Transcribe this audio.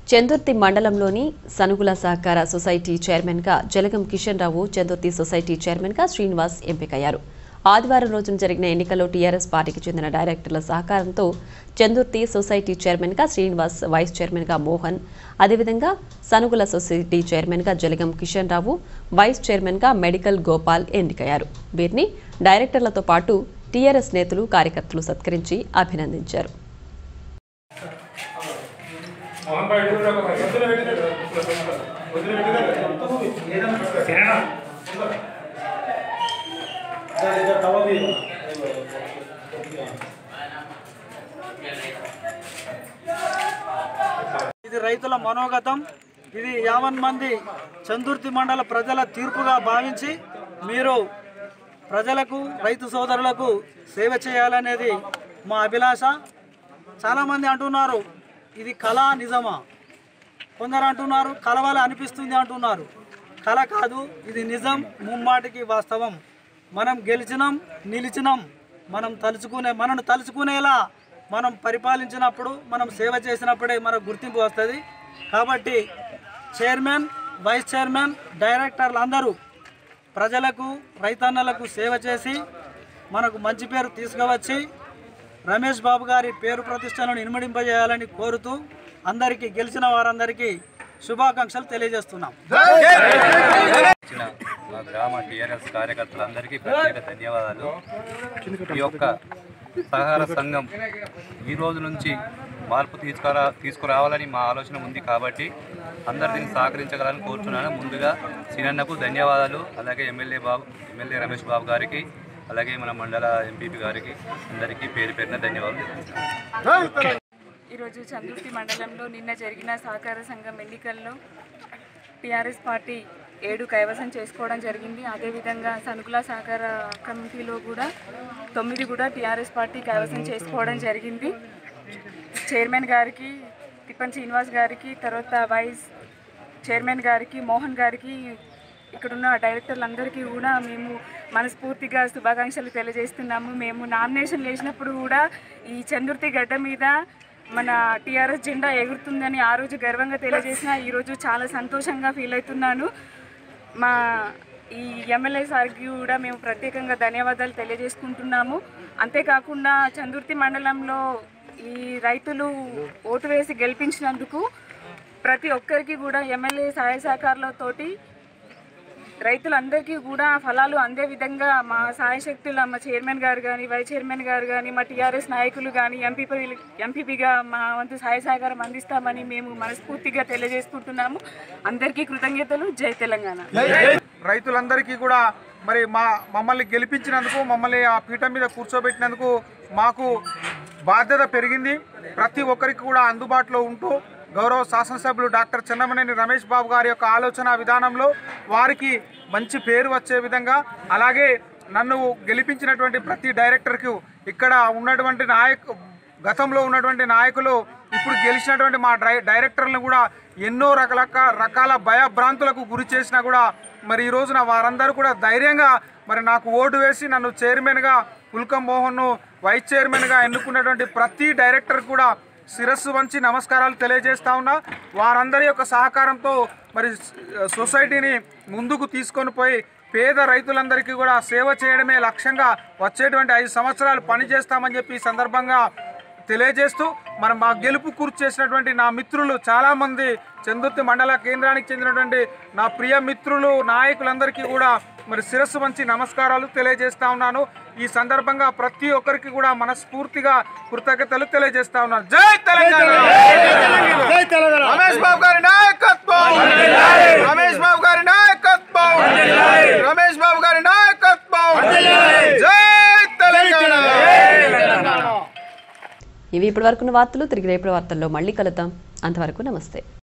చందుర్తి మండలంలోని సనుగుల సహకార సొసైటీ చైర్మన్గా జలగం కిషన్ రావు చందుర్తి సొసైటీ చైర్మన్గా శ్రీనివాస్ ఎంపికయ్యారు ఆదివారం రోజున జరిగిన ఎన్నికల్లో టీఆర్ఎస్ పార్టీకి చెందిన డైరెక్టర్ల సహకారంతో చందుర్తి సొసైటీ చైర్మన్గా శ్రీనివాస్ వైస్ చైర్మన్గా మోహన్ అదేవిధంగా సనుగుల సొసైటీ చైర్మన్గా జలగం కిషన్ రావు వైస్ చైర్మన్గా మెడికల్ గోపాల్ ఎన్నికయ్యారు వీరిని డైరెక్టర్లతో పాటు టీఆర్ఎస్ నేతలు కార్యకర్తలు సత్కరించి అభినందించారు మోహన్ బాయ్ కూడా ఒక పొద్దున పెట్టినట్టు పొద్దున పెట్టినట్టు ఇది రైతుల మనోగతం ఇది యావన్ మంది చందుర్తి మండల ప్రజల తీర్పుగా భావించి మీరు ప్రజలకు రైతు సోదరులకు సేవ చేయాలనేది మా అభిలాష చాలామంది అంటున్నారు ఇది కళ నిజమా కొందరు అంటున్నారు కలవల అనిపిస్తుంది అంటున్నారు కళ కాదు ఇది నిజం ముమ్మాటికి వాస్తవం మనం గెలిచినాం నిలిచినాం మనం తలుచుకునే మనను తలుచుకునేలా మనం పరిపాలించినప్పుడు మనం సేవ చేసినప్పుడే మనకు గుర్తింపు వస్తుంది కాబట్టి చైర్మన్ వైస్ చైర్మన్ డైరెక్టర్లు అందరూ ప్రజలకు రైతన్నలకు సేవ చేసి మనకు మంచి పేరు తీసుకువచ్చి రమేష్ బాబు గారి పేరు ప్రతిష్టలను ఇనుమడింపజేయాలని కోరుతూ అందరికీ గెలిచిన వారందరికీ శుభాకాంక్షలు తెలియజేస్తున్నాం ఇచ్చిన మా గ్రామ టీఆర్ఎస్ కార్యకర్తలందరికీ ప్రత్యేక ధన్యవాదాలు ఈ యొక్క సహకార సంఘం ఈ రోజు నుంచి మార్పు తీసుకురా తీసుకురావాలని మా ఆలోచన ఉంది కాబట్టి అందరు దీన్ని సహకరించగలని కోరుతున్నాను ముందుగా సీనన్నకు ధన్యవాదాలు అలాగే ఎమ్మెల్యే బాబు ఎమ్మెల్యే రమేష్ బాబు గారికి అలాగే మన మండల ఎంపీపీ గారికి అందరికీ పేరు పేరున ధన్యవాదాలు తెలుపుతున్నాను. ఈరోజు చంద్రుతి మండలంలో నిన్న జరిగిన సహకార సంఘం ఎన్నికల్లో టీఆర్ఎస్ పార్టీ ఏడు కైవసం చేసుకోవడం జరిగింది అదేవిధంగా సనుకుల సహకార కమిటీలో కూడా తొమ్మిది కూడా టీఆర్ఎస్ పార్టీ కైవసం చేసుకోవడం జరిగింది చైర్మన్ గారికి తిప్పన్ శ్రీనివాస్ గారికి తర్వాత వైస్ చైర్మన్ గారికి మోహన్ గారికి ఇక్కడున్న డైరెక్టర్లందరికీ కూడా మేము మనస్ఫూర్తిగా శుభాకాంక్షలు తెలియజేస్తున్నాము మేము నామినేషన్ వేసినప్పుడు కూడా ఈ చందుర్తి గడ్డ మీద మన టీఆర్ఎస్ జెండా ఎగురుతుందని ఆ రోజు గర్వంగా తెలియజేసిన ఈరోజు చాలా సంతోషంగా ఫీల్ అవుతున్నాను మా ఈ ఎమ్మెల్యే సార్కి కూడా మేము ప్రత్యేకంగా ధన్యవాదాలు తెలియజేసుకుంటున్నాము అంతేకాకుండా చందుర్తి మండలంలో ఈ రైతులు ఓటు వేసి గెలిపించినందుకు ప్రతి ఒక్కరికి కూడా ఎమ్మెల్యే సహాయ సహకారాలతోటి రైతులందరికీ కూడా ఫలాలు అందే విధంగా మా సాయశక్తుల మా చైర్మన్ గారు కానీ వైస్ చైర్మన్ గారు కానీ మా టీఆర్ఎస్ నాయకులు కానీ ఎంపీపీ ఎంపీపీగా మా వంతు సహాయ సహకారం అందిస్తామని మేము మనస్ఫూర్తిగా తెలియజేసుకుంటున్నాము అందరికీ కృతజ్ఞతలు జై తెలంగాణ రైతులందరికీ కూడా మరి మా మమ్మల్ని గెలిపించినందుకు మమ్మల్ని ఆ పీఠం మీద కూర్చోబెట్టినందుకు మాకు బాధ్యత పెరిగింది ప్రతి ఒక్కరికి కూడా అందుబాటులో ఉంటూ గౌరవ శాసనసభ్యులు డాక్టర్ చెన్నమనేని రమేష్ బాబు గారి యొక్క ఆలోచన విధానంలో వారికి మంచి పేరు వచ్చే విధంగా అలాగే నన్ను గెలిపించినటువంటి ప్రతి డైరెక్టర్కు ఇక్కడ ఉన్నటువంటి నాయకు గతంలో ఉన్నటువంటి నాయకులు ఇప్పుడు గెలిచినటువంటి మా డై డైరెక్టర్లను కూడా ఎన్నో రకాల రకాల భయభ్రాంతులకు గురి చేసినా కూడా మరి ఈ రోజున వారందరూ కూడా ధైర్యంగా మరి నాకు ఓటు వేసి నన్ను చైర్మన్గా ఉల్కం మోహన్ను వైస్ చైర్మన్గా ఎన్నుకున్నటువంటి ప్రతి డైరెక్టర్ కూడా శిరస్సు వంచి నమస్కారాలు తెలియజేస్తా ఉన్నా వారందరి యొక్క సహకారంతో మరి సొసైటీని ముందుకు తీసుకొని పోయి పేద రైతులందరికీ కూడా సేవ చేయడమే లక్ష్యంగా వచ్చేటువంటి ఐదు సంవత్సరాలు పనిచేస్తామని చెప్పి ఈ సందర్భంగా తెలియజేస్తూ మనం మా గెలుపు కూర్చు చేసినటువంటి నా మిత్రులు చాలామంది చందుర్తి మండల కేంద్రానికి చెందినటువంటి నా ప్రియ మిత్రులు నాయకులందరికీ కూడా మరి శిరస్సు వంచి నమస్కారాలు తెలియజేస్తా ఉన్నాను ఈ సందర్భంగా ప్రతి ఒక్కరికి కూడా మనస్ఫూర్తిగా కృతజ్ఞతలు తెలియజేస్తా ఉన్నాను జై తెలంగాణ రమేష్ బాబు గారి నాయకత్వం రమేష్ బాబు గారి నాయకత్వం రమేష్ బాబు గారి నాయకత్వం జై తెలంగాణ ఇవి ఇప్పటి వరకున్న వార్తలు తిరిగి రేపటి వార్తల్లో మళ్ళీ కలుద్దాం అంతవరకు నమస్తే